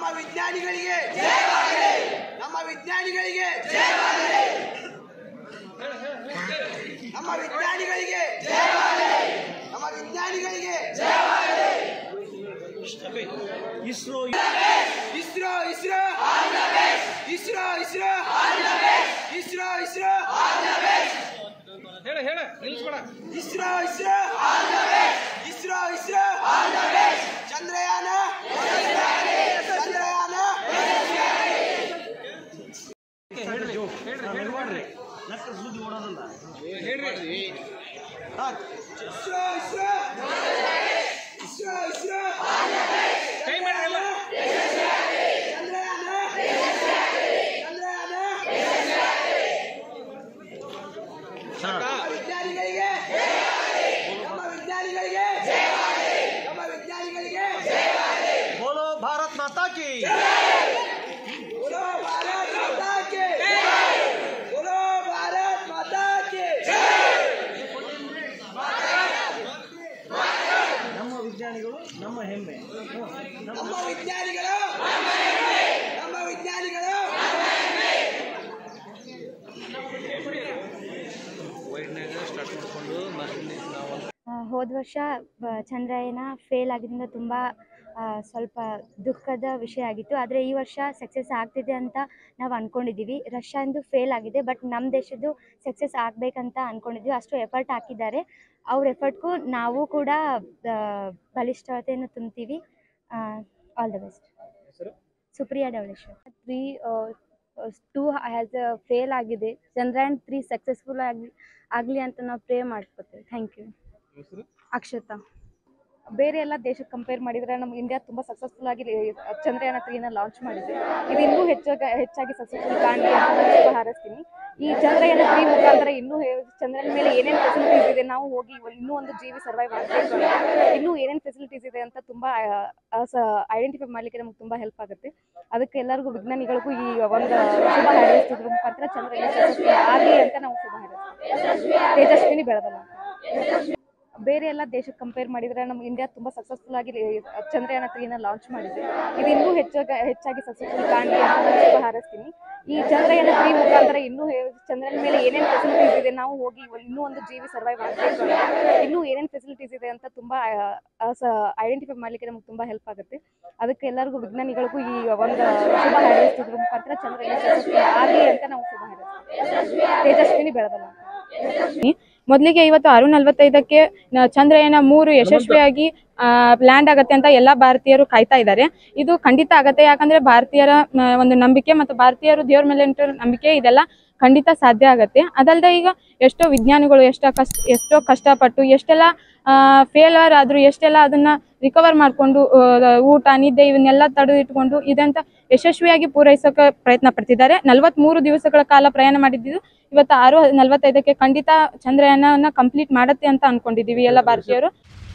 ವಿಜ್ಞಾನಿಗಳಿಗೆ ನಮ್ಮ ವಿಜ್ಞಾನಿಗಳಿಗೆ ನಮ್ಮ ವಿಜ್ಞಾನಿಗಳಿಗೆ ನಮ್ಮ ವಿಜ್ಞಾನಿಗಳಿಗೆ ಇಸ್ರೋ ಇಸ್ರೋ ಇಸ್ರೋ ಇಸ್ರೋ ಇಸ್ರೋ ಇಸ್ರೋ ಇಸ್ರೋ ಹೇಳ ಹೇಳ ನಿಲ್ಲಿಸ್ಬೇಡ ಇಸ್ರೋ ಇಸ್ರೋ ಇಸ್ರೋ ಇಸ್ರೋ ಚಂದ್ರಯಾನ ಚಂದ್ರಯಾನ ಹೇಳ್ರಿ ಹೇಳ್ರಿ ಮಾಡ್ರಿ ನಕ್ಕ ಸುದ್ದಿ ಓಡೋದಲ್ಲ ಹೇಳ್ರಿ ಇಸ್ರೋ ಇಸ್ರೋ ಇಸ್ರೋ ಇಸ್ರೋ ಕೈ ಮಾಡ್ರಲ್ಲ ಚಂದ್ರಯಾನ ಚಂದ್ರಯಾನ ನಮ್ಮ ವಿಜ್ಞಾನಿಗಳಿಗೆ ನಮ್ಮ ವಿಜ್ಞಾನಿಗಳಿಗೆ ನಮ್ಮ ವಿಜ್ಞಾನಿಗಳಿಗೆ ಬೋಲೋ ಭಾರತ್ ಮಾತಾ ಕಿ बोलो भारत माता के बोलो भारत माता के ನಮ್ಮ ವಿಜ್ಞಾನಿಗಳು ನಮ್ಮ ಹೆಮ್ಮೆ ನಮ್ಮ ವಿಜ್ಞಾನಿಗಳು ನಮ್ಮ ವಿಜ್ಞಾನಿಗಳು ಸ್ಟಾರ್ಟ್ ಮಾಡಿಕೊಂಡು ನಾವು ಹೋದ ವರ್ಷ ಬ- ಚಂದ್ರಯಾನ ಫೇಲ್ ಆಗಿದ್ದರಿಂದ ತುಂಬ ಆ, ಸ್ವಲ್ಪ ದುಃಖದ ವಿಷಯ ಆಗಿತ್ತು ಆದರೆ ಈ ವರ್ಷ ಸಕ್ಸಸ್ ಆಗ್ತಿದೆ ಅಂತ ನಾವು ಅಂದ್ಕೊಂಡಿದ್ದೀವಿ ರಷ್ಯಾಂದು ಫೇಲ್ ಆಗಿದೆ ಬಟ್ ನಮ್ಮ ದೇಶದ್ದು ಸಕ್ಸಸ್ ಆಗಬೇಕಂತ ಅಂದ್ಕೊಂಡಿದ್ವಿ ಅಷ್ಟು ಎಫರ್ಟ್ ಹಾಕಿದ್ದಾರೆ ಅವ್ರ ಎಫರ್ಟ್ಗೂ ನಾವು ಕೂಡ ಆ, ಬಲಿಷ್ಠತೆಯನ್ನು ತುಂಬ್ತೀವಿ all the best Supriya Davaleshwar three two has fail ಆಗಿದೆ ಚಂದ್ರಯಾನ್ ತ್ರೀ ಸಕ್ಸಸ್ಫುಲ್ ಆಗಿ ಆಗಲಿ ಅಂತ ನಾವು ಪ್ರೇ ಮಾಡ್ಕೋತೇವೆ ಥ್ಯಾಂಕ್ ಯು ಅಕ್ಷತಾ ಬೇರೆ ಎಲ್ಲ ದೇಶಕ್ಕೆ ಕಂಪೇರ್ ಮಾಡಿದರೆ ನಮ್ಮ ಇಂಡಿಯಾ ತುಂಬ ಸಕ್ಸಸ್ಫುಲ್ ಆಗಿ ಚಂದ್ರಯಾನ ತ್ರೀನ ಲಾಂಚ್ ಮಾಡಿದೆ ಇದು ಇನ್ನೂ ಹೆಚ್ಚಾಗಿ ಹೆಚ್ಚಾಗಿ ಸಕ್ಸಸ್ಫುಲ್ ಕಾಣಲಿ ಅಂತ ನಾನು ಶುಭ ಹಾರೈಸ್ತೀನಿ ಈ ಚಂದ್ರಯಾನ ತ್ರೀ ಮುಖಾಂತರ ಇನ್ನೂ ಹೇ- ಚಂದ್ರನ ಮೇಲೆ ಏನೇನು ಫೆಸಿಲಿಟೀಸ್ ಇದೆ ನಾವು ಹೋಗಿ ಒಂದ್- ಇನ್ನೂ ಒಂದು ಜೀವಿ ಸರ್ವೈವ್ ಆಗಬೇಕು ಇನ್ನೂ ಏನೇನು ಫೆಸಿಲಿಟೀಸ್ ಇದೆ ಅಂತ ತುಂಬ ಐಡೆಂಟಿಫೈ ಮಾಡಲಿಕ್ಕೆ ನಮ್ಗೆ ತುಂಬ ಹೆಲ್ಪ್ ಆಗುತ್ತೆ ಅದಕ್ಕೆ ಎಲ್ಲರಿಗೂ ವಿಜ್ಞಾನಿಗಳಿಗೂ ಈ ಒಂದು ಶುಭ ಹಾರೈಸ್ತಿದ್ರ ಮುಖಾಂತರ ಚಂದ್ರಯಾನ ಸಕ್ಸಸ್ಫುಲ್ ಆಗಲಿ ಅಂತ ನಾವು ಶುಭ ಹಾರೈಸ್ತೀವಿ ತೇಜಸ್ವಿನಿ ಬೆಳದಲ್ಲ ಬೇರೆ ಎಲ್ಲ ದೇಶಕ್ಕೆ ಕಂಪೇರ್ ಮಾಡಿದರೆ ನಮ್ಮ ಇಂಡಿಯಾ ತುಂಬ ಸಕ್ಸಸ್ಫುಲ್ ಆಗಿ ಚಂದ್ರಯಾನ ತ್ರೀನ ಲಾಂಚ್ ಮಾಡಿದೆ ಇದು ಇನ್ನೂ ಹೆಚ್ಚಾಗಿ ಹೆಚ್ಚಾಗಿ ಸಕ್ಸಸ್ಫುಲ್ ಕಾಣಲಿ ಅಂತ ನಾನು ಶುಭ ಹಾರೈಸ್ತೀನಿ ಈ ಚಂದ್ರಯಾನ ತ್ರೀ ಮುಖಾಂತರ ಇನ್ನೂ ಹೇ- ಚಂದ್ರನ ಮೇಲೆ ಏನೇನು ಫೆಸಿಲಿಟೀಸ್ ಇದೆ ನಾವು ಹೋಗಿ ಒಂದ್- ಇನ್ನೂ ಒಂದು ಜೀವಿ ಸರ್ವೈವ್ ಆಗಬೇಕು ಇನ್ನೂ ಏನೇನು ಫೆಸಿಲಿಟೀಸ್ ಇದೆ ಅಂತ ತುಂಬ ಐಡೆಂಟಿಫೈ ಮಾಡಲಿಕ್ಕೆ ನಮ್ಗೆ ತುಂಬ ಹೆಲ್ಪ್ ಆಗುತ್ತೆ ಅದಕ್ಕೆ ಎಲ್ಲರಿಗೂ ವಿಜ್ಞಾನಿಗಳಿಗೂ ಈ ಒಂದು ಶುಭ ಹಾರೈಸ್ತಿದ್ರ ಮುಖಾಂತರ ಚಂದ್ರಯಾನ ಸಕ್ಸಸ್ಫುಲ್ ಆಗಲಿ ಅಂತ ನಾವು ಶುಭ ಹಾರೈಸ್ತೀವಿ ತೇಜಸ್ವಿನಿ ಬೆಳದಲ್ಲ ಮೊದಲಿಗೆ ಇವತ್ತು ಆರು ನಲವತ್ತೈದಕ್ಕೆ ನ- ಚಂದ್ರಯಾನ ಮೂರು ಯಶಸ್ವಿಯಾಗಿ ಲ್ಯಾಂಡ್ ಆಗತ್ತೆ ಅಂತ ಎಲ್ಲ ಭಾರತೀಯರು ಕಾಯ್ತಾ ಇದ್ದಾರೆ ಇದು ಖಂಡಿತ ಆಗತ್ತೆ ಯಾಕಂದ್ರೆ ಭಾರತೀಯರ ಮ, ಒಂದು ನಂಬಿಕೆ ಮತ್ತು ಭಾರತೀಯರು ದೇವ್ರ ಮೇಲೆ ಇಟ್ಟಿರೋ ನಂಬಿಕೆ ಇದೆಲ್ಲ ಖಂಡಿತ ಸಾಧ್ಯ ಆಗತ್ತೆ ಅದಲ್ಲದೆ ಈಗ ಎಷ್ಟೋ ವಿಜ್ಞಾನಿಗಳು ಎಷ್ಟೋ ಕಷ್ಟ ಎಷ್ಟೋ ಕಷ್ಟಪಟ್ಟು ಎಷ್ಟೆಲ್ಲ ಫೇಲರ್ ಆದರೂ ಎಷ್ಟೆಲ್ಲ ಅದನ್ನ ರಿಕವರ್ ಮಾಡಿಕೊಂಡು ಊಟ ನಿದ್ದೆ ಇವನ್ನೆಲ್ಲ ತಡೆದು ಇಟ್ಕೊಂಡು ಇದಂತ ಯಶಸ್ವಿಯಾಗಿ ಪೂರೈಸೋಕೆ ಪ್ರಯತ್ನ ಪಡ್ತಿದ್ದಾರೆ ನಲವತ್ಮೂರು ದಿವಸಗಳ ಕಾಲ ಪ್ರಯಾಣ ಮಾಡಿದ್ದು ಇವತ್ತು ಆರು ನಲವತ್ತೈದಕ್ಕೆ ಖಂಡಿತ ಚಂದ್ರಯಾನ ಕಂಪ್ಲೀಟ್ ಮಾಡತ್ತೆ ಅಂತ ಅನ್ಕೊಂಡಿದೀವಿ ಎಲ್ಲ ಭಾರತೀಯರು